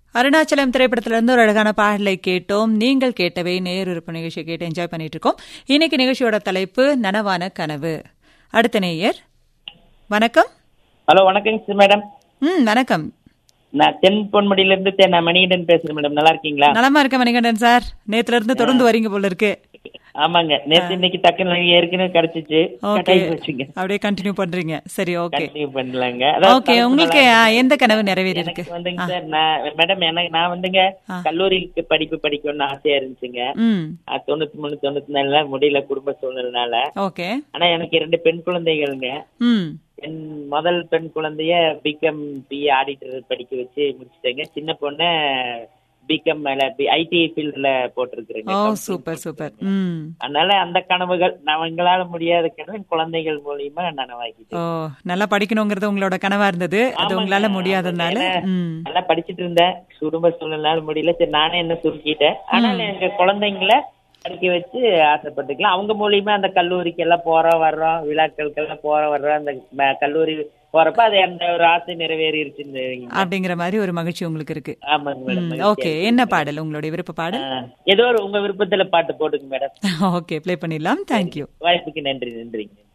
அருணாச்சலம் திரைப்படத்துல இருந்து ஒரு அழகான பாடலை கேட்டோம் நீங்கள் கேட்டவை நேர் விருப்ப நிகழ்ச்சியை கேட்டு என்ஜாய் பண்ணிட்டு இருக்கோம் இன்னைக்கு நிகழ்ச்சியோட தலைப்பு நனவான கனவு அடுத்த நேயர் வணக்கம் ஹலோ வணக்கங்க மேடம் ம் வணக்கம் நான் தென் பொன்முடியில இருந்து தென் நான் மணிகண்டன் பேசுறேன் மேடம் நல்லா இருக்கீங்களா நலமா இருக்க மணிகண்டன் சார் நேத்துல இருந்து தொடர்ந்து வரீங்க போல இருக்கு ஆமாங்க நேத்து இன்னைக்கு டக்குன்னு எனக்கு ஏற்கனவே கிடைச்சிச்சு ஓகே கட்டாயி வச்சுங்க அப்படியே கண்டினியூ பண்றீங்க சரி ஓகே கண்டினியூ பண்ணலாங்க ஓகே உங்களுக்கு ஆ, எந்த கனவு நிறைவேறி இருக்கு எனக்கு வந்துங்க சார் நான் மேடம் எனக்கு நான் வந்துங்க கல்லூரிக்கு படிப்பு படிக்கணும்னு ஆசையா இருந்துச்சுங்க ம் அது தொண்ணூத்தி மூணு தொண்ணூத்தி நாலுல முடியல குடும்ப சூழ்நிலைனால ஓகே ஆனா எனக்கு இரண்டு பெண் குழந்தைகளுங்க ம் என் முதல் பெண் குழந்தைய பிகம் பி ஆடிட்டர் படிக்க வச்சு முடிச்சிட்டேங்க சின்ன பொண்ண பிகம் மேல ஐடி ஃபீல்ட்ல போட்டிருக்கிறேங்க ஓ சூப்பர் சூப்பர் ம் அதனால அந்த கனவுகள் நான் எங்களால முடியாத கனவு என் குழந்தைகள் மூலியமா நனவாக்கிட்டேன் ஓ நல்லா படிக்கணுங்கிறது உங்களோட கனவா இருந்தது அது ஆமாங்க, உங்களால ஆமாங்க. முடியாததுனால ஏன்னா, ம் நல்லா படிச்சிட்டு இருந்தேன் குடும்ப சூழ்நிலை முடியல சரி நானே என்ன சுருக்கிட்டேன் ஆனால் எங்க குழந்தைங்கள படிக்க வச்சு ஆசைப்பட்டுக்கலாம் அவங்க மூலியமா அந்த கல்லூரிக்கு எல்லாம் போறோம் வர்றோம் விழாக்களுக்கு எல்லாம் போறோம் வர்றோம் அந்த ம- கல்லூரி போறப்ப அது அந்த ஒரு ஆசை நிறைவேறிடுச்சுன்னு அப்படிங்கிற மாதிரி ஒரு மகிழ்ச்சி உங்களுக்கு இருக்கு ஆமாங்க மேடம் ஓகே என்ன பாடல் உங்களுடைய விருப்ப பாடல் ஆ, ஏதோ ஒரு உங்க விருப்பத்துல பாட்டு போடுங்க மேடம் ஓகே ப்ளே பண்ணிடலாம் தேங்க்யூ வாய்ப்புக்கு நன்றி நன்றிங்க